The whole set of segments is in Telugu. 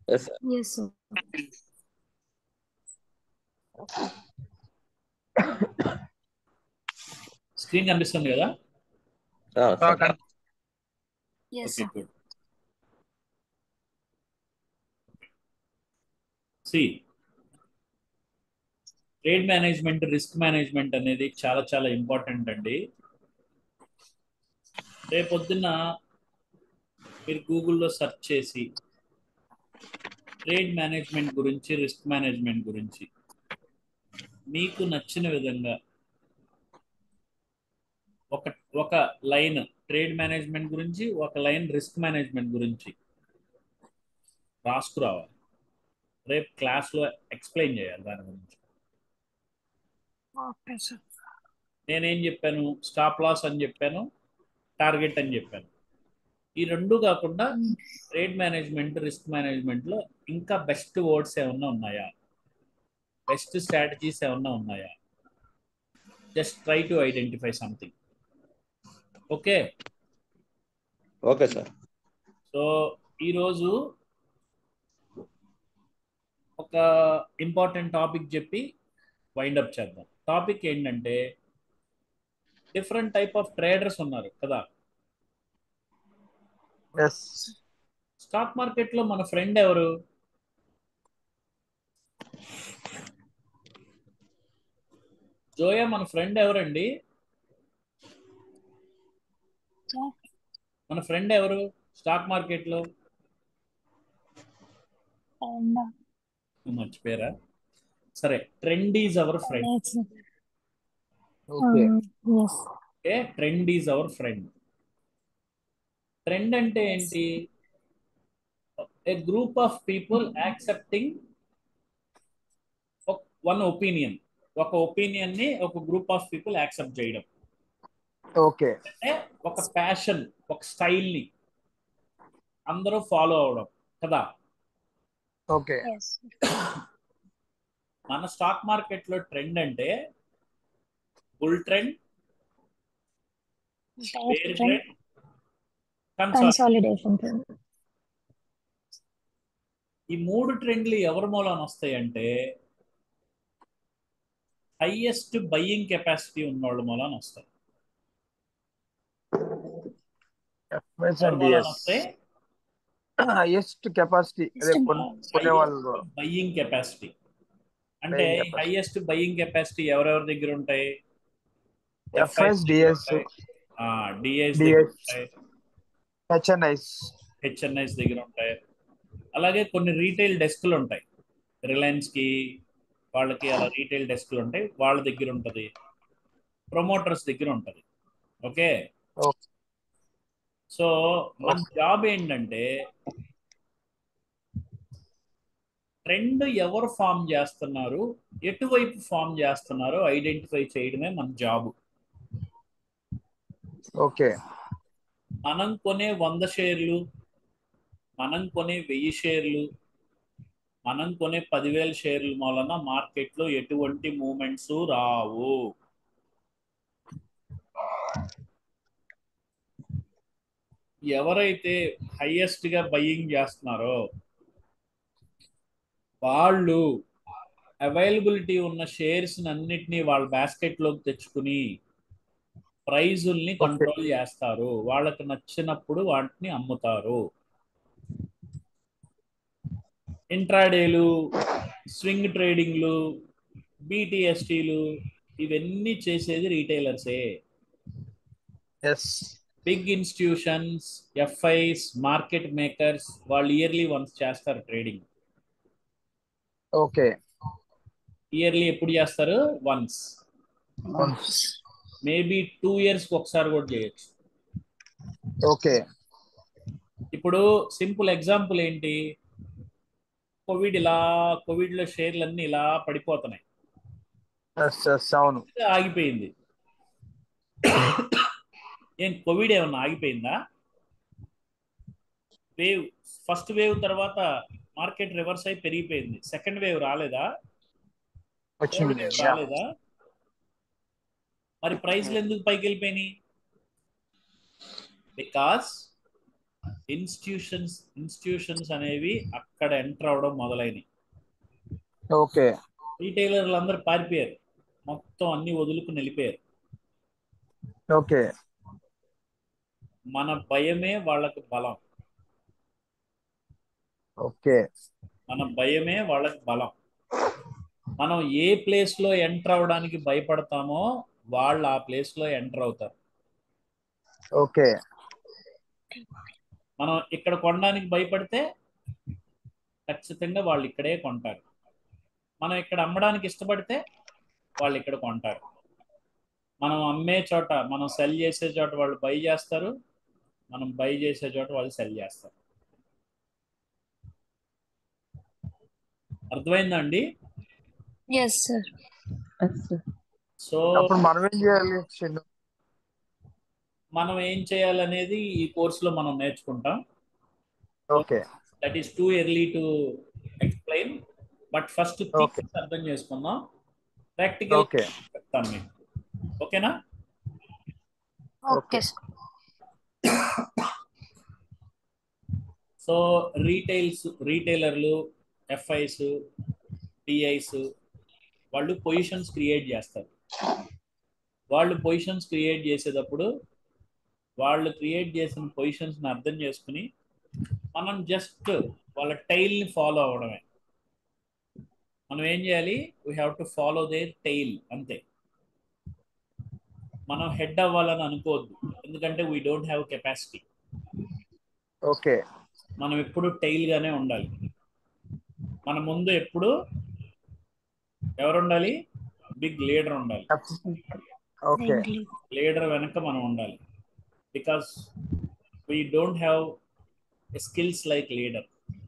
Yes sir yes sir screen కనిపిస్తుంది కదా sir yes okay sir good see trade management risk management అనేది చాలా చాలా ఇంపార్టెంట్ అండి రేపొద్దున మీరు గూగుల్లో సెర్చ్ చేసి ట్రేడ్ మేనేజ్మెంట్ గురించి రిస్క్ మేనేజ్మెంట్ గురించి మీకు నచ్చిన విధంగా ఒక ఒక లైన్ ట్రేడ్ మేనేజ్మెంట్ గురించి ఒక లైన్ రిస్క్ మేనేజ్మెంట్ గురించి రాసుకురావాలి రేపు క్లాస్లో ఎక్స్ప్లెయిన్ చేయాలి దాని గురించి ఓకే సార్ నేనేం చెప్పాను స్టాప్ లాస్ అని చెప్పాను టార్గెట్ అని చెప్పాను ఈ రెండు కాకుండా ట్రేడ్ మేనేజ్మెంట్ రిస్క్ మేనేజ్మెంట్లో ఇంకా బెస్ట్ వర్డ్స్ ఏమన్నా ఉన్నాయా బెస్ట్ స్ట్రాటజీస్ ఏమన్నా ఉన్నాయా just try to identify something okay okay sir so ఈరోజు ఒక ఇంపార్టెంట్ టాపిక్ చెప్పి వైండప్ చేద్దాం టాపిక్ ఏంటంటే డిఫరెంట్ టైప్ ఆఫ్ ట్రేడర్స్ ఉన్నారు కదా ఎస్ స్టాక్ మార్కెట్లో మన ఫ్రెండ్ ఎవరు జోయా మన ఫ్రెండ్ ఎవరండి మన ఫ్రెండ్ ఎవరు స్టాక్ మార్కెట్లో మర్చిపోయారా సరే trend is our friend okay yes okay trend is our friend trend అంటే ఏంటి a group of people accepting one opinion ఒక ఒపీనియన్ ని ఒక గ్రూప్ ఆఫ్ పీపుల్ యాక్సెప్ట్ చేయడం ఓకే అంటే ఒక ప్యాషన్ ఒక స్టైల్ ని అందరూ ఫాలో అవడం కదా ఓకే ఎస్ మన స్టాక్ మార్కెట్ లో ట్రెండ్ అంటే bull trend bear trend consolidation consolidation ఈ మూడు ట్రెండ్లు ఎవరి మూలాన వస్తాయంటే హైయెస్ట్ బయ్యింగ్ కెపాసిటీ ఉన్నోళ్ళ మూలాన వస్తాయి ఎఫ్ఎస్ ఎవరి అండ్ మూలాన ఎస్ వస్తాయి హైయెస్ట్ కెపాసిటీ అదే కొన్- కొనేవాళ్ళు బయ్యింగ్ కెపాసిటీ అంటే Buying capacity. Highest buying capacity ఎవరెవరి దగ్గర ఉంటాయి FS DS DS DS. HNIs HNIs దగ్గర ఉంటాయి అలాగే కొన్ని రీటైల్ డెస్క్లు ఉంటాయి రిలయన్స్ కి వాళ్ళకి అలా రీటైల్ డెస్క్లు ఉంటాయి వాళ్ళ దగ్గర ఉంటది ప్రమోటర్స్ దగ్గర ఉంటది ఓకే Okay. సో మన జాబ్ ఏంటంటే ట్రెండ్ ఎవరు ఫామ్ చేస్తున్నారు ఎటువైపు ఫామ్ చేస్తున్నారో ఐడెంటిఫై చేయడమే మన జాబ్ ఓకే మనం కొనే వంద షేర్లు మనం కొనే వెయ్యి షేర్లు మనం కొనే పదివేల షేర్ల మూలన మార్కెట్లో ఎటువంటి మూమెంట్స్ రావు ఎవరైతే హైయెస్ట్ గా బయ్యింగ్ చేస్తున్నారో వాళ్ళు అవైలబిలిటీ ఉన్న షేర్స్ అన్నిటినీ వాళ్ళ బాస్కెట్ లోకి తెచ్చుకుని ప్రైజుల్ని కంట్రోల్ చేస్తారు వాళ్ళకి నచ్చినప్పుడు వాటిని అమ్ముతారు ఇంట్రాడేలు స్వింగ్ ట్రేడింగ్లు బీటీఎస్టీలు ఇవన్నీ చేసేది రీటైలర్సే yes big institutions FIs market makers వాళ్ళు ఇయర్లీ వన్స్ చేస్తారు ట్రేడింగ్ ఓకే ఇయర్లీ ఎప్పుడు చేస్తారు వన్స్ మేబీ టూ ఇయర్స్కి ఒకసారి కూడా చేయొచ్చు ఓకే ఇప్పుడు సింపుల్ ఎగ్జాంపుల్ ఏంటి కోవిడ్ ఇలా కోవిడ్ లో షేర్లు అన్ని ఇలా పడిపోతున్నాయి ఎస్ ఎస్ అవును ఆగిపోయింది ఏం కోవిడ్ ఏమన్నా ఆగిపోయిందా వేవ్ ఫస్ట్ వేవ్ తర్వాత మార్కెట్ రివర్స్ అయి పెరిగిపోయింది సెకండ్ వేవ్ రాలేదా థర్డ్ వచ్చింది వేవ్ రాలేదా మరి ప్రైస్లు ఎందుకు పైకి వెళ్ళిపోయినాయి బికాస్ ఇన్స్టిట్యూషన్స్ ఇన్స్టిట్యూషన్స్ అనేవి అక్కడ ఎంటర్ అవడం మొదలైనవి ఓకే రీటైలర్లు అందరూ పారిపోయారు మొత్తం అన్ని వదులుకుని వెళ్ళిపోయారు ఓకే మన భయమే వాళ్ళకి బలం ఓకే మన భయమే వాళ్ళకి బలం మనం ఏ ప్లేస్ లో ఎంటర్ అవడానికి భయపడతామో వాళ్ళు ఆ ప్లేస్ లో ఎంటర్ అవుతారు ఓకే మనం ఇక్కడ కొనడానికి భయపడితే ఖచ్చితంగా వాళ్ళు ఇక్కడే కొంటారు మనం ఇక్కడ అమ్మడానికి ఇష్టపడితే వాళ్ళు ఇక్కడ కొంటారు మనం అమ్మే చోట మనం సెల్ చేసే చోట వాళ్ళు బై చేస్తారు మనం బై చేసే చోట వాళ్ళు సెల్ చేస్తారు అర్థమైందా అండి ఎస్ సార్ సో అప్పుడు మనం ఏం చేయాలి చిన్ను మనం ఏం చేయాలనేది ఈ కోర్సులో మనం నేర్చుకుంటాం okay that is too early to explain but first Okay. అర్థం చేసుకుందాం ప్రాక్టికల్ ఓకే చెప్తాను మీకు ఓకేనా ఓకే సార్ సో రీటైల్స్ రీటైలర్లు ఎఫ్ఐస్ టిఐస్ వాళ్ళు పొజిషన్స్ క్రియేట్ చేస్తారు వాళ్ళు పొజిషన్స్ క్రియేట్ చేసేటప్పుడు వాళ్ళు క్రియేట్ చేసిన పొజిషన్స్ని అర్థం చేసుకుని మనం జస్ట్ వాళ్ళ టైల్ని ఫాలో అవడమే మనం ఏం చేయాలి we have to follow their tail అంతే మనం హెడ్ అవ్వాలని అనుకోవద్దు ఎందుకంటే we don't have capacity okay మనం ఎప్పుడు టైల్ గానే ఉండాలి మన ముందు ఎప్పుడు ఎవరు ఉండాలి బిగ్ లీడర్ ఉండాలి ఓకే లీడర్ వెనక మనం ఉండాలి because we don't have skills like leader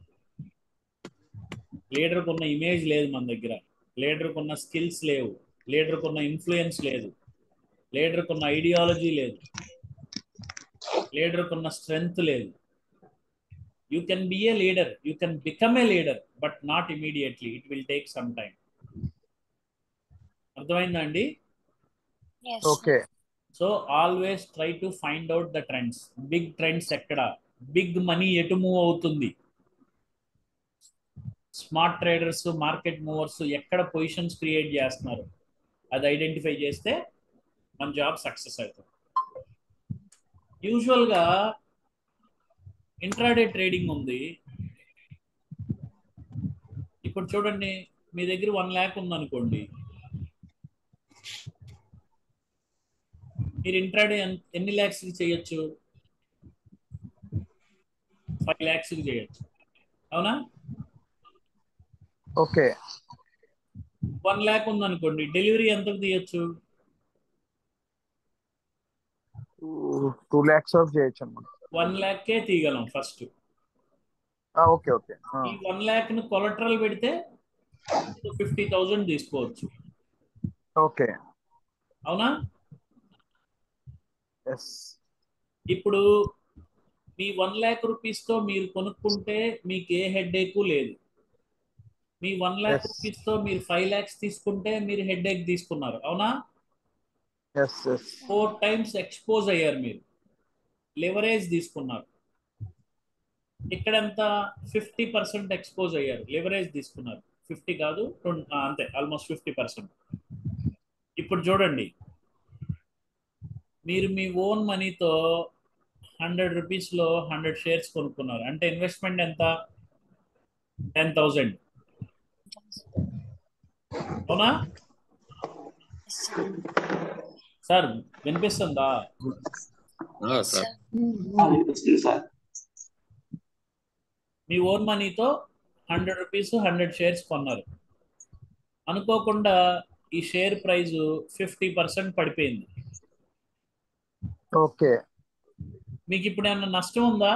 లీడర్కు ఉన్న ఇమేజ్ లేదు మన దగ్గర లీడర్కు ఉన్న స్కిల్స్ లేవు లీడర్కు ఉన్న ఇన్ఫ్లుయెన్స్ లేదు లీడర్కు ఉన్న ఐడియాలజీ లేదు లీడర్కు ఉన్న స్ట్రెంగ్త్ లేదు you can be a leader you can become a leader but not immediately it will take some time అర్థమైందా అండి yes okay so always try to find out the trends big trends ఎక్కడ బిగ్ మనీ ఎటు మూవ్ అవుతుంది స్మార్ట్ ట్రేడర్స్ మార్కెట్ మూవర్స్ ఎక్కడ పొజిషన్స్ క్రియేట్ చేస్తున్నారు అది ఐడెంటిఫై చేస్తే మన జాబ్ సక్సెస్ అవుతుంది యూజువల్గా ఇంట్రాడే ట్రేడింగ్ ఉంది ఇప్పుడు చూడండి మీ దగ్గర వన్ ల్యాక్ ఉందనుకోండి మీరు ఇంట్రాడే ఎన్ని ల్యాక్స్ కి చేయొచ్చు ఫైవ్ ల్యాక్స్ కి చేయొచ్చు అవునా ఓకే వన్ ల్యాక్ ఉందనుకోండి డెలివరీ ఎంతకు తీయొచ్చు టూ ల్యాక్స్ ఆఫ్ చేయొచ్చు అనమాట వన్ ల్యాక్కే తీయగలం ఫస్ట్ ఓకే ఓకే ఈ వన్ ల్యాక్ ను కొలట్రల్ పెడితే ఫిఫ్టీ థౌజండ్ తీసుకోవచ్చు ఓకే అవునా ఎస్ ఇప్పుడు మీ వన్ ల్యాక్ రూపీస్ తో మీరు కొనుక్కుంటే మీకు ఏ హెడ్ ఏక్ లేదు మీ వన్ ల్యాక్ Yes. రూపీస్ తో మీరు ఫైవ్ ల్యాక్స్ తీసుకుంటే మీరు హెడ్ ఏక్ తీసుకున్నారు అవునా yes yes four times expose అయ్యారు మీరు లివరేజ్ తీసుకున్నారు ఇక్కడ ఎంత ఫిఫ్టీ పర్సెంట్ ఎక్స్పోజ్ అయ్యారు లివరేజ్ తీసుకున్నారు ఫిఫ్టీ కాదు 20 ఆ, అంతే ఆల్మోస్ట్ ఫిఫ్టీ పర్సెంట్ ఇప్పుడు చూడండి మీరు మీ ఓన్ మనీతో హండ్రెడ్ రూపీస్లో హండ్రెడ్ షేర్స్ కొనుక్కున్నారు అంటే ఇన్వెస్ట్మెంట్ ఎంత టెన్ థౌజండ్ అవునా సార్ వినిపిస్తుందా సార్ సార్ మీ ఓన్ మనీతో హండ్రెడ్ రూపీస్ హండ్రెడ్ షేర్స్ కొన్నారు అనుకోకుండా ఈ షేర్ ప్రైస్ ఫిఫ్టీ పర్సెంట్ పడిపోయింది ఓకే మీకు ఇప్పుడు ఏమన్నా నష్టం ఉందా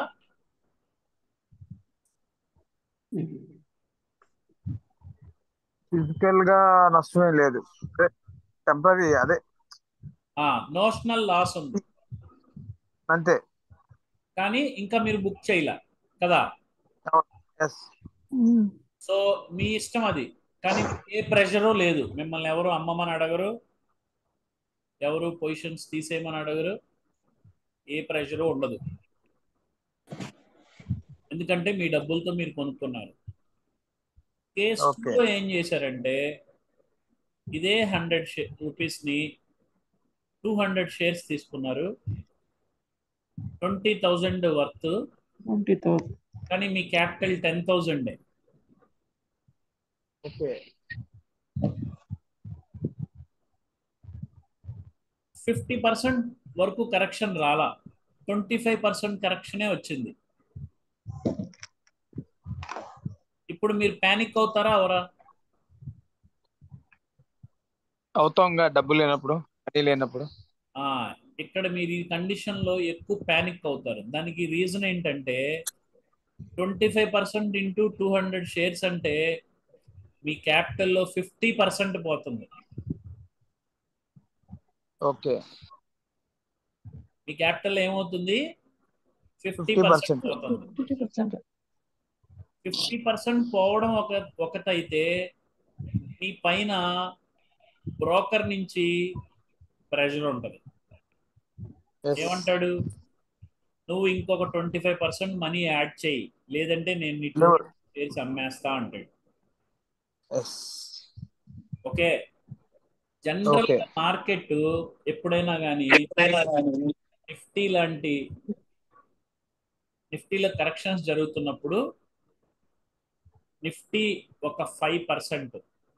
ఫిజికల్ గా నష్టమే లేదు టెంపరీ అదే నోషనల్ లాస్ ఉంది అంతే కానీ ఇంకా మీరు బుక్ చేయలే కదా ఎస్ సో మీ ఇష్టం అది కానీ ఏ ప్రెషరు లేదు మిమ్మల్ని ఎవరు అమ్మమని అడగరు ఎవరు పొజిషన్స్ తీసేయమని అడగరు ఏ ప్రెషరు ఉండదు ఎందుకంటే మీ డబ్బులతో మీరు కొనుక్కున్నారు కేస్ Okay. టూలో ఏం చేశారంటే ఇదే హండ్రెడ్ షే రూపీస్ని టూ హండ్రెడ్ షేర్స్ తీసుకున్నారు twenty thousand worth twenty thousand కానీ మీ క్యాపిటల్ టెన్ థౌజండే ఓకే ఫిఫ్టీ పర్సెంట్ వరకు కరెక్షన్ రాలా ట్వంటీ ఫైవ్ పర్సెంట్ కరెక్షనే వచ్చింది ఇప్పుడు మీరు ప్యానిక్ అవుతారా అవరా అవుతాంగా డబ్బు లేనప్పుడు మనీ లేనప్పుడు ఆ, ఇక్కడ మీరు ఈ కండిషన్ లో ఎక్కువ ప్యానిక్ అవుతారు దానికి రీజన్ ఏంటంటే twenty five percent into two hundred shares అంటే మీ క్యాపిటల్లో ఫిఫ్టీ పర్సెంట్ పోతుంది ఓకే మీ క్యాపిటల్ ఏమవుతుంది ఫిఫ్టీ 50% పర్సెంట్ పోతుంది ఫిఫ్టీ పర్సెంట్ ఫిఫ్టీ పర్సెంట్ పోవడం ఒక ఒకటైతే మీ పైన బ్రోకర్ నుంచి ప్రెషర్ ఉంటుంది ఏమంటాడు నువ్వు ఇంకొక twenty five percent money add చేయి లేదంటే నేను నీకు No. చేసి అమ్మేస్తా అంటాడు yes okay general Okay. Market ఎప్పుడైనా కానీ నిఫ్టీ లాంటి నిఫ్టీలో కరెక్షన్స్ జరుగుతున్నప్పుడు నిఫ్టీ ఒక ఫైవ్ పర్సెంట్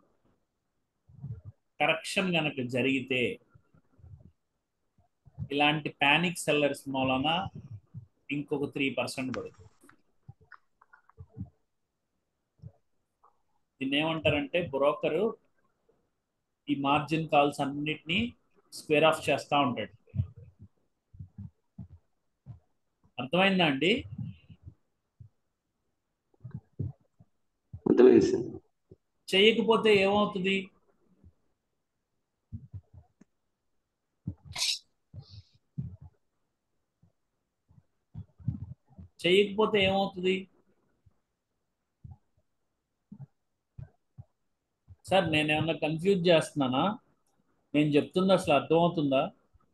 కరెక్షన్ కనుక జరిగితే ఇలాంటి ప్యానిక్ సెల్లర్స్ మూలన ఇంకొక త్రీ పర్సెంట్ పడుతుంది దీన్ని ఏమంటారంటే బ్రోకరు ఈ మార్జిన్ కాల్స్ అన్నిటినీ స్క్వేర్ ఆఫ్ చేస్తూ ఉంటాడు అర్థమైందా అండి అర్థమైంది సార్ చేయకపోతే ఏమవుతుంది చేయకపోతే ఏమవుతుంది సార్ నేను ఏమన్నా కన్ఫ్యూజ్ చేస్తున్నానా నేను చెప్తుంది అసలు అర్థమవుతుందా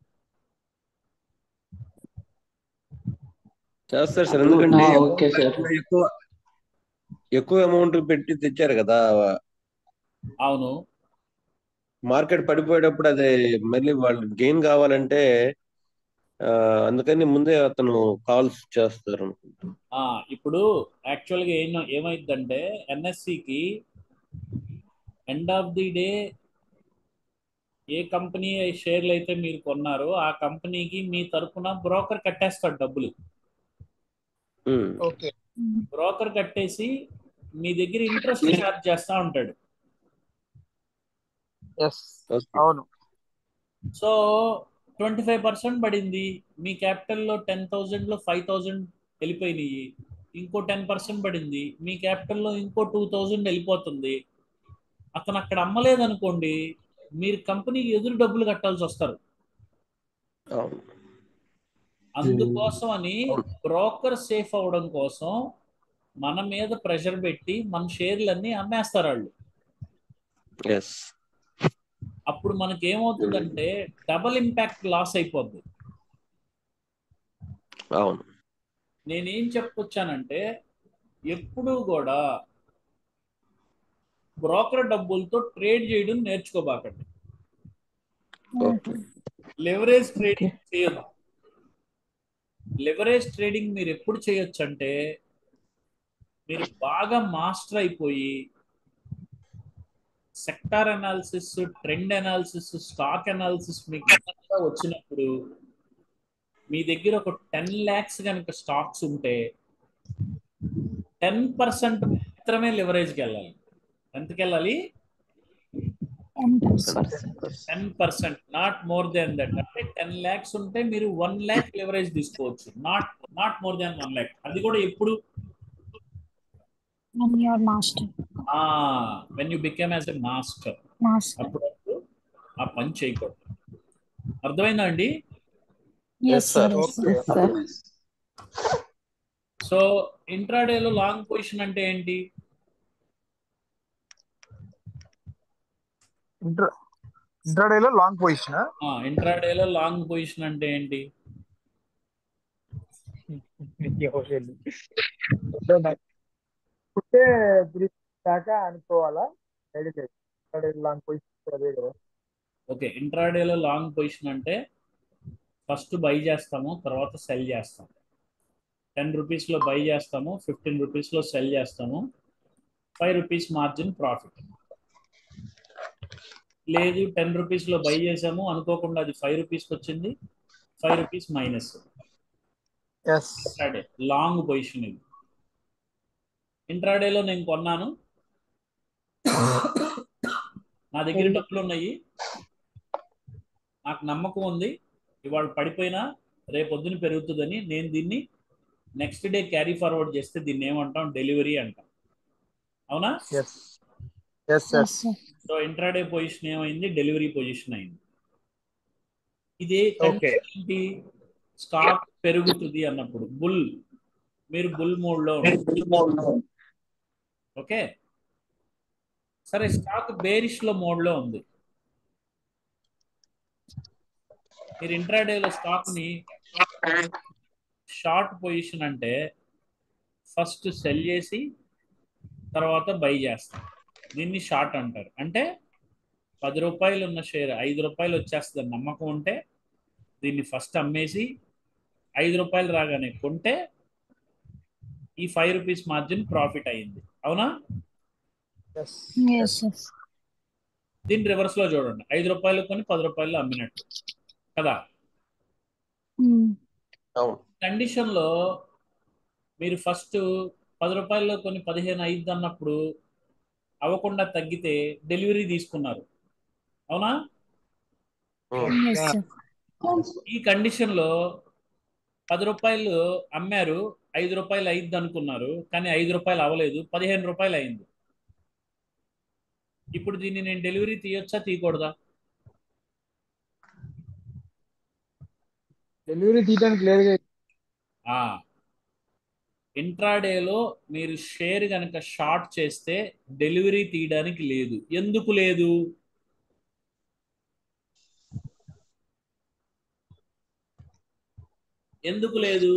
చేస్తారు సార్ ఎందుకంటే ఆ, ఓకే సార్ ఎక్కువ ఎక్కువ అమౌంట్ పెట్టి తెచ్చారు కదా అవును మార్కెట్ పడిపోయేటప్పుడు అది మళ్ళీ వాళ్ళు గెయిన్ కావాలంటే ఆ, అందుకని ముందే అతను కాల్స్ చేస్తారు అనుకుంటా ఆ, ఇప్పుడు యాక్చువల్గా ఏం ఏమైందంటే ఎన్ఎస్సికి ఎండ్ ఆఫ్ ది డే ఏ కంపెనీ షేర్లు అయితే మీరు కొన్నారో ఆ కంపెనీకి మీ తరపున బ్రోకర్ కట్టేస్తాడు డబ్బులు ఉమ్, ఓకే బ్రోకర్ కట్టేసి మీ దగ్గర ఇంట్రెస్ట్ ఛార్జ్ చేస్తా ఉంటాడు ఎస్ ఓకే. అవును సో ట్వంటీ ఫైవ్ పర్సెంట్ పడింది మీ క్యాపిటల్లో టెన్ థౌజండ్లో ఫైవ్ థౌజండ్ వెళ్ళిపోయినాయి ఇంకో టెన్ పర్సెంట్ పడింది మీ క్యాపిటల్లో ఇంకో టూ థౌజండ్ వెళ్ళిపోతుంది అతను అక్కడ అమ్మలేదు అనుకోండి మీరు కంపెనీకి ఎదురు డబ్బులు కట్టాల్సి వస్తారు అవును అందుకోసం అని బ్రోకర్ సేఫ్ అవడం కోసం మన మీద ప్రెషర్ పెట్టి మన షేర్లన్నీ అమ్మేస్తారు వాళ్ళు ఎస్ అప్పుడు మనకి ఏమవుతుందంటే డబల్ ఇంపాక్ట్ లాస్ అయిపోద్ది అవును నేనేం చెప్పొచ్చానంటే ఎప్పుడూ కూడా బ్రోకర్ డబ్బులతో ట్రేడ్ చేయడం నేర్చుకోబాకండి ఓకే లెవరేజ్ ట్రేడింగ్ చేయొద్దు లెవరేజ్ ట్రేడింగ్ మీరు ఎప్పుడు చేయొచ్చు అంటే మీరు బాగా మాస్టర్ అయిపోయి sector analysis trend analysis stock analysis మీకు బాగా వచ్చినప్పుడు మీ దగ్గర ఒక టెన్ ల్యాక్స్ కనుక స్టాక్స్ ఉంటే టెన్ పర్సెంట్ మాత్రమే లెవరేజ్కి వెళ్ళాలి ఎంతకి వెళ్ళాలి ten percent not more than that అంటే టెన్ ల్యాక్స్ ఉంటే మీరు వన్ ల్యాక్ లెవరేజ్ తీసుకోవచ్చు not not more than one lakh అది కూడా ఎప్పుడు And your master. When you became as a master Master. అప్పుడు ఆ పని చేయకూడదు అర్థమైందా అండి Yes, sir. sir. Yes, sir. Okay. So ఇంట్రాడేలో లాంగ్ పొజిషన్ అంటే ఏంటి ఇంటర్ ఇంటర్డేలో లాంగ్ పొజిషన్ ఇంట్రాడేలో లాంగ్ పొజిషన్ అంటే ఏంటి పుట్టే దాకా అనుకోవాలా డైలీ లాంగ్ పొజిషన్ అదే కదా ఓకే ఇంట్రాడేలో లాంగ్ పొజిషన్ అంటే ఫస్ట్ బై చేస్తాము తర్వాత సెల్ చేస్తాం టెన్ రూపీస్లో బై చేస్తాము ఫిఫ్టీన్ రూపీస్లో సెల్ చేస్తాము ఫైవ్ రూపీస్ మార్జిన్ ప్రాఫిట్ లేదు టెన్ రూపీస్లో బై చేసాము అనుకోకుండా అది ఫైవ్ రూపీస్కి వచ్చింది five rupees minus yes intraday long position ఇది ఇంట్రాడేలో నేను కొన్నాను నా దగ్గర డబ్బులు ఉన్నాయి నాకు నమ్మకం ఉంది ఇవాళ పడిపోయినా రేపు పొద్దున పెరుగుతుందని నేను దీన్ని నెక్స్ట్ డే క్యారీ ఫార్వర్డ్ చేస్తే దీన్ని ఏమంటాం డెలివరీ అంటాం అవునా yes yes Yes, yes sir. So intraday position ఏమైంది డెలివరీ పొజిషన్ అయింది ఇది Okay. ఏంటి స్టాక్ పెరుగుతుంది అన్నప్పుడు బుల్ మీరు బుల్ మోడ్ లో ఉన్నారు. ఓకే సరే స్టాక్ బేరిష్ లో మోడ్ లో ఉంది మీరు ఇంట్రాడేలో స్టాక్ ని షార్ట్ పొజిషన్ అంటే ఫస్ట్ సెల్ చేసి తర్వాత బై చేస్తాం దీన్ని షార్ట్ అంటారు అంటే పది రూపాయలు ఉన్న షేర్ ఐదు రూపాయలు వచ్చేస్తుంది నమ్మకం ఉంటే దీన్ని ఫస్ట్ అమ్మేసి ఐదు రూపాయలు రాగానే కొంటే ఈ ఫైవ్ రూపీస్ మార్జిన్ ప్రాఫిట్ అయింది అవునా ఎస్ Yes, sir. దీన్ని రివర్స్ లో చూడండి ఐదు రూపాయలు కొని పది రూపాయలు అమ్మినట్టు కదా Mm. అవును కండిషన్ లో మీరు ఫస్ట్ పది రూపాయల్లో కొన్ని పదిహేను ఐదు అన్నప్పుడు అవ్వకుండా తగ్గితే డెలివరీ తీసుకున్నారు అవునా Yes, sir. ఈ కండిషన్ లో పది రూపాయలు అమ్మారు ఐదు రూపాయలు అయింది అనుకున్నారు కానీ ఐదు రూపాయలు అవ్వలేదు పదిహేను రూపాయలు అయింది ఇప్పుడు దీన్ని నేను డెలివరీ తీయొచ్చా తీయకూడదా డెలివరీ తీయడానికి లేదు ఆ ఇంట్రాడేలో మీరు షేర్ కనుక షార్ట్ చేస్తే డెలివరీ తీయడానికి లేదు ఎందుకు లేదు ఎందుకు లేదు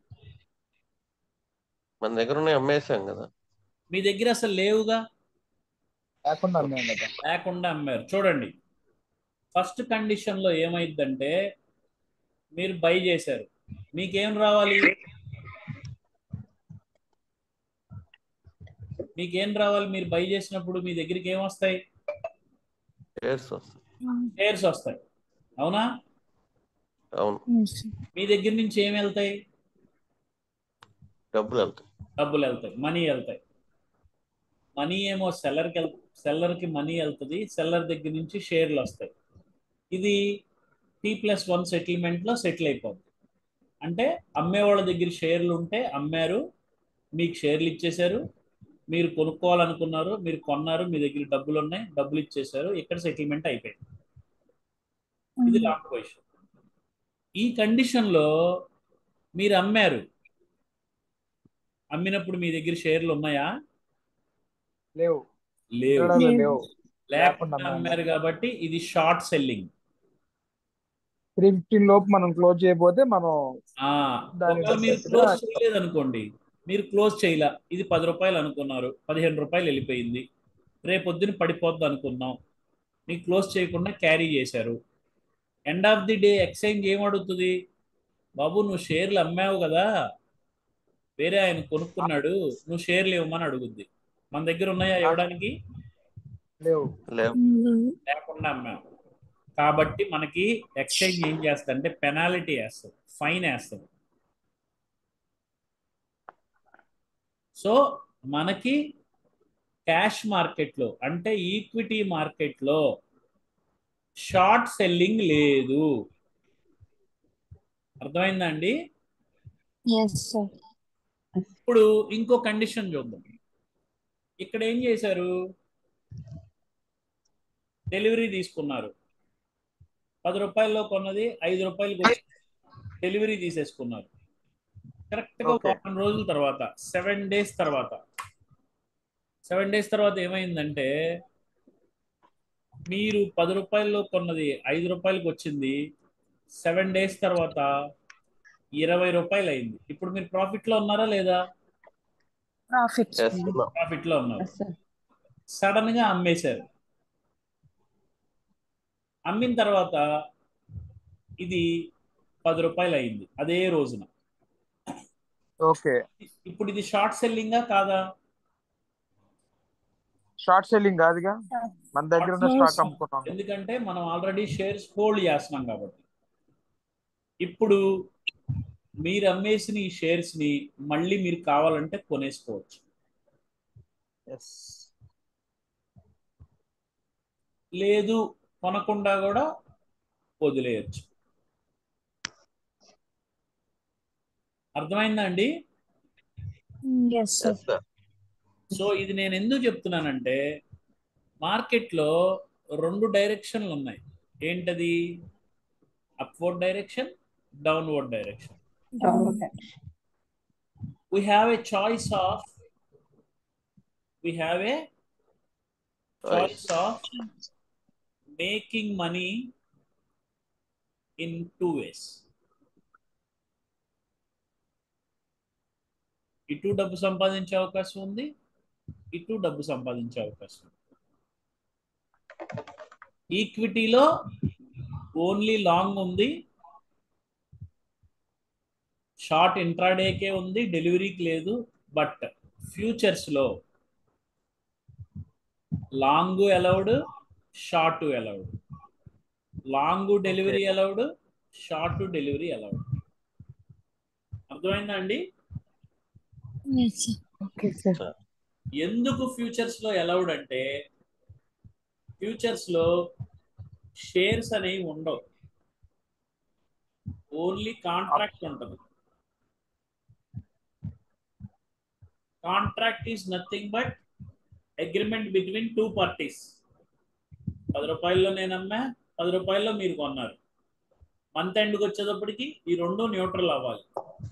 మన దగ్గర ఉన్నాయి అమ్మేసాం కదా మీ దగ్గర అసలు లేవుగా లేకుండా అన్నాం కదా లేకుండా అమ్మారు చూడండి ఫస్ట్ కండిషన్ లో ఏమైందంటే మీరు బై చేశారు మీకేం రావాలి మీకేం రావాలి మీరు బై చేసినప్పుడు మీ దగ్గరికి ఏం వస్తాయి షేర్స్ వస్తాయి Mm. షేర్స్ వస్తాయి అవునా అవును Yes, sir. మీ దగ్గర నుంచి ఏం వెళ్తాయి డబ్బులు వెళ్తాయి డబ్బులు వెళ్తాయి మనీ వెళ్తాయి మనీ ఏమో సెల్లర్కి వెళ్ సెల్లర్కి మనీ వెళ్తుంది సెల్లర్ దగ్గర నుంచి షేర్లు వస్తాయి ఇది టీ ప్లస్ వన్ సెటిల్మెంట్లో సెటిల్ అయిపోద్ది అంటే అమ్మేవాళ్ళ దగ్గర షేర్లు ఉంటే అమ్మారు మీకు షేర్లు ఇచ్చేశారు మీరు కొనుక్కోవాలనుకున్నారు మీరు కొన్నారు మీ దగ్గర డబ్బులు ఉన్నాయి డబ్బులు ఇచ్చేశారు ఇక్కడ సెటిల్మెంట్ అయిపోయింది ఇది Mm. లాంగ్ పొజిషన్ ఈ కండిషన్లో మీరు అమ్మారు అమ్మినప్పుడు మీ దగ్గర షేర్లు ఉన్నాయా లేవు లేవు ఇంట్రాడేలో లేవు. లేవు లేకుండా లేకుండా అమ్మారు కాబట్టి ఇది షార్ట్ సెల్లింగ్ త్రీ ఫిఫ్టీన్ లోపు మనం క్లోజ్ చేయబోతే మనం దాని ఒకవేళ మీరు దగ్గర- క్లోజ్ చేయలేదు అనుకోండి మీరు క్లోజ్ చేయలా ఇది పది రూపాయలు అనుకున్నారు పదిహేను రూపాయలు వెళ్ళిపోయింది రేపు పొద్దున పడిపోద్ది అనుకున్నాం మీకు క్లోజ్ చేయకుండా క్యారీ చేశారు end of the day exchange ఏం అడుగుతుంది బాబు నువ్వు షేర్లు అమ్మావు కదా వేరే ఆయన కొనుక్కున్నాడు నువ్వు షేర్లు ఇవ్వమని అడుగుద్ది మన దగ్గర ఉన్నాయా ఇవ్వడానికి లేవు లేవు Mm. లేకుండా అమ్మాం కాబట్టి మనకి ఎక్స్చేంజ్ ఏం చేస్తుంది అంటే పెనాలిటీ వేస్తుంది ఫైన్ వేస్తుంది సో మనకి క్యాష్ మార్కెట్లో అంటే ఈక్విటీ మార్కెట్లో షార్ట్ సెల్లింగ్ లేదు అర్థమైందా అండి Yes, sir. ఇప్పుడు ఇంకో కండిషన్ చూద్దాం ఇక్కడ ఏం చేశారు డెలివరీ తీసుకున్నారు పది రూపాయల్లో కొన్నది ఐదు రూపాయలకి వచ్చి డెలివరీ తీసేసుకున్నారు కరెక్ట్గా Okay. వారం రోజుల తర్వాత సెవెన్ డేస్ తర్వాత సెవెన్ డేస్ తర్వాత ఏమైందంటే మీరు పది రూపాయల్లో కొన్నది ఐదు రూపాయలకి వచ్చింది సెవెన్ డేస్ తర్వాత ఇరవై రూపాయలు అయింది ఇప్పుడు మీరు ప్రాఫిట్లో ఉన్నారా లేదా ప్రాఫిట్స్ Yes, no. ప్రాఫిట్ లో ఉన్నారు ఎస్ సార్ సడన్ గా అమ్మేశారు అమ్మిన తర్వాత ఇది పది రూపాయలు అయింది అదే రోజున ఓకే ఇప్పుడు ఇది షార్ట్ సెల్లింగా కాదా షార్ట్ సెల్లింగ్ కాదుగా మన దగ్గర ఉన్న No, స్టాక్ sir. అమ్ముకున్నాం ఎందుకంటే మనం ఆల్రెడీ షేర్స్ హోల్డ్ చేస్తున్నాం కాబట్టి ఇప్పుడు మీరు అమ్మేసిన ఈ షేర్స్ ని మళ్ళీ మీరు కావాలంటే కొనేసుకోవచ్చు ఎస్ లేదు కొనకుండా కూడా వదిలేయచ్చు అర్థమైందా అండి yes sir Yes, sir. So ఇది నేను ఎందుకు చెప్తున్నానంటే మార్కెట్లో రెండు డైరెక్షన్లు ఉన్నాయి ఏంటది upward direction downward direction we have a choice of we have a choice of making money in two ways ఇటు డబ్బు సంపాదించే అవకాశం ఉంది ఇటు డబ్బు సంపాదించే అవకాశం ఉంది ఈక్విటీలో ఓన్లీ లాంగ్ ఉంది షార్ట్ ఇంట్రాడేకే ఉంది డెలివరీకి లేదు బట్ ఫ్యూచర్స్ లో long allowed short allowed long delivery allowed short delivery allowed అర్థమైందా అండి ఎస్ సార్ ఓకే సార్ ఎందుకు ఫ్యూచర్స్ లో అలౌడ్ అంటే ఫ్యూచర్స్ లో షేర్స్ అనేవి ఉండవు ఓన్లీ కాంట్రాక్ట్ ఉంటుంది contract is nothing but agreement between two parties పది రూపాయల్లో నేను అమ్మా పది రూపాయల్లో మీరు కొన్నారు మంత్ ఎండ్కి వచ్చేటప్పటికి ఈ రెండు న్యూట్రల్ అవ్వాలి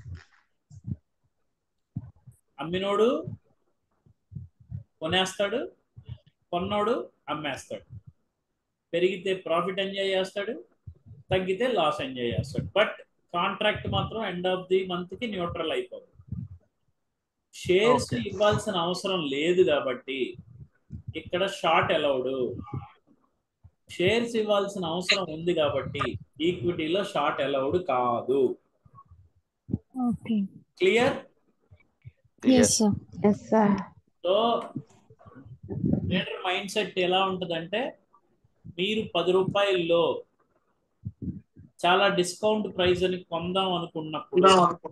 అమ్మినోడు కొనేస్తాడు కొన్నోడు అమ్మేస్తాడు పెరిగితే ప్రాఫిట్ ఎంజాయ్ చేస్తాడు తగ్గితే లాస్ ఎంజాయ్ చేస్తాడు బట్ కాంట్రాక్ట్ మాత్రం ఎండ్ ఆఫ్ ది మంత్ కి న్యూట్రల్ అయిపోతుంది షేర్స్ Okay. ఇవ్వాల్సిన అవసరం లేదు కాబట్టి ఇక్కడ షార్ట్ అలౌడ్ షేర్స్ ఇవ్వాల్సిన అవసరం ఉంది కాబట్టి ఈక్విటీలో షార్ట్ అలౌడ్ కాదు okay clear yes sir yes sir so trader mind set ఎలా ఉంటుందంటే మీరు పది రూపాయల్లో చాలా డిస్కౌంట్ ప్రైస్ అని కొందాం అనుకున్నప్పుడు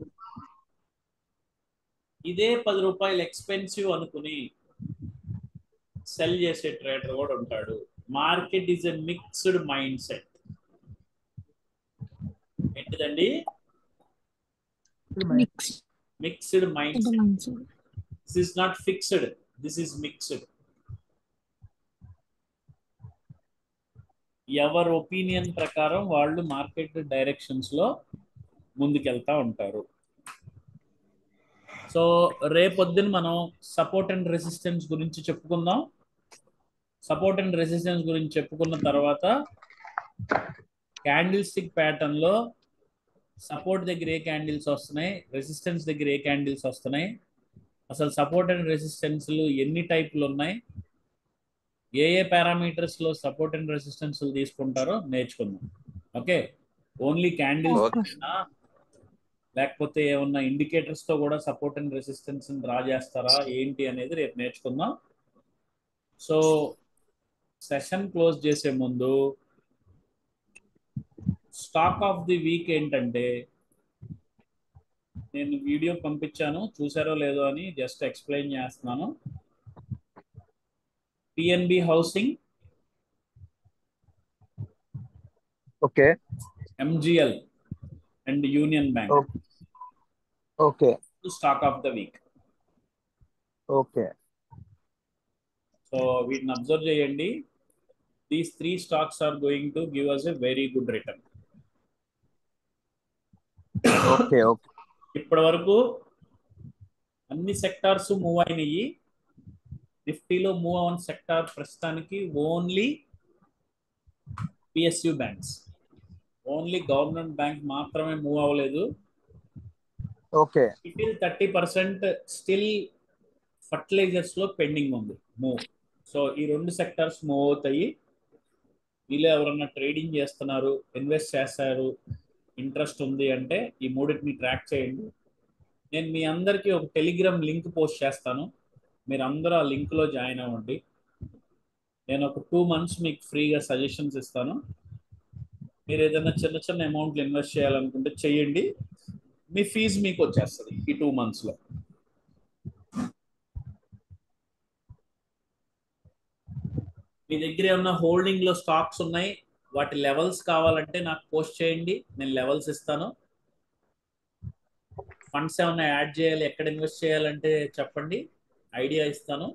ఇదే పది రూపాయలు ఎక్స్పెన్సివ్ అనుకుని సెల్ చేసే ట్రేడర్ కూడా ఉంటాడు market is a mixed mind set ఏంటిదండి మిక్స్ మిక్స్డ్ మైండ్ సెట్ మంచి this is not fixed this is mixed ఎవరి ఒపీనియన్ ప్రకారం వాళ్ళు మార్కెట్ డైరెక్షన్స్ లో ముందుకెళ్తా ఉంటారు సో రేపొద్దున మనం సపోర్ట్ అండ్ రెసిస్టెన్స్ గురించి చెప్పుకుందాం సపోర్ట్ అండ్ రెసిస్టెన్స్ గురించి చెప్పుకున్న తర్వాత క్యాండిల్ స్టిక్ ప్యాటర్న్ లో సపోర్ట్ దగ్గర ఏ క్యాండిల్స్ వస్తున్నాయి రెసిస్టెన్స్ దగ్గర ఏ క్యాండిల్స్ వస్తున్నాయి అసలు సపోర్ట్ అండ్ రెసిస్టెన్స్ ఎన్ని టైపులు ఉన్నాయి ఏ ఏ పారామీటర్స్ లో సపోర్ట్ అండ్ రెసిస్టెన్స్ తీసుకుంటారో నేర్చుకుందాం ఓకే ఓన్లీ క్యాండిల్స్ Okay. లేకపోతే ఏమన్నా ఇండికేటర్స్ తో కూడా సపోర్ట్ అండ్ రెసిస్టెన్స్ డ్రా చేస్తారా ఏంటి అనేది రేపు నేర్చుకుందాం సో సెషన్ క్లోజ్ చేసే ముందు స్టాక్ ఆఫ్ ది వీక్ ఏంటంటే నేను వీడియో పంపించాను చూసారో లేదో అని జస్ట్ ఎక్స్ప్లెయిన్ చేస్తున్నాను PNB housing okay MGL and union bank Okay. Okay stock of the week okay so వీటిని అబ్జర్వ్ చేయండి these three stocks are going to give us a very good return okay okay ఇప్పటి వరకు అన్ని సెక్టార్స్ మూవ్ అయినాయి నిఫ్టీలో మూవ్ అవన్ సెక్టార్ ప్రస్తుతానికి only PSU banks only government bank మాత్రమే మూవ్ అవ్వలేదు okay still thirty percent still fertilizers లో పెండింగ్ ఉంది మూవ్ సో ఈ రెండు సెక్టర్స్ మూవ్ అవుతాయి వీళ్ళు ఎవరన్నా ట్రేడింగ్ చేస్తున్నారు ఇన్వెస్ట్ చేస్తారు ఇంట్రెస్ట్ ఉంది అంటే ఈ మూడింటిని ట్రాక్ చేయండి నేను మీ అందరికీ ఒక టెలిగ్రామ్ లింక్ పోస్ట్ చేస్తాను మీరు అందరూ ఆ లింక్లో జాయిన్ అవ్వండి నేను ఒక టూ మంత్స్ మీకు ఫ్రీగా సజెషన్స్ ఇస్తాను మీరు ఏదైనా చిన్న చిన్న అమౌంట్లు ఇన్వెస్ట్ చేయాలనుకుంటే చేయండి మీ ఫీజు మీకు వచ్చేస్తుంది ఈ టూ మంత్స్లో మీ దగ్గర ఏమన్నా హోల్డింగ్ లో స్టాక్స్ ఉన్నాయి వాటి లెవెల్స్ కావాలంటే నాకు పోస్ట్ చేయండి నేను లెవెల్స్ ఇస్తాను ఫండ్స్ ఏమన్నా యాడ్ చేయాలి ఎక్కడ ఇన్వెస్ట్ చేయాలంటే చెప్పండి ఐడియా ఇస్తాను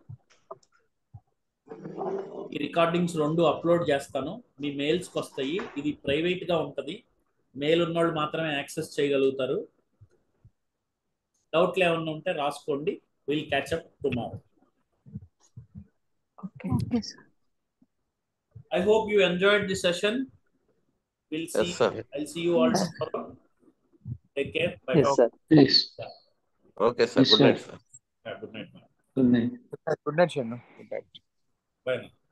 ఈ రికార్డింగ్స్ రెండు అప్లోడ్ చేస్తాను మీ మెయిల్స్కి వస్తాయి ఇది ప్రైవేట్ గా ఉంటది మెయిల్ ఉన్నోళ్ళు మాత్రమే యాక్సెస్ చేయగలుగుతారు డౌట్లు ఏమన్నా ఉంటే రాసుకోండి will catch up tomorrow okay sir I hope you enjoyed the session. We'll see. Yes, sir. I'll see you all tomorrow. Take care. Bye. Yes, sir. Yes. Okay sir Yes, good sir. Night sir Yeah, good night. man. Good night. Good night Shannu good night Bye. now.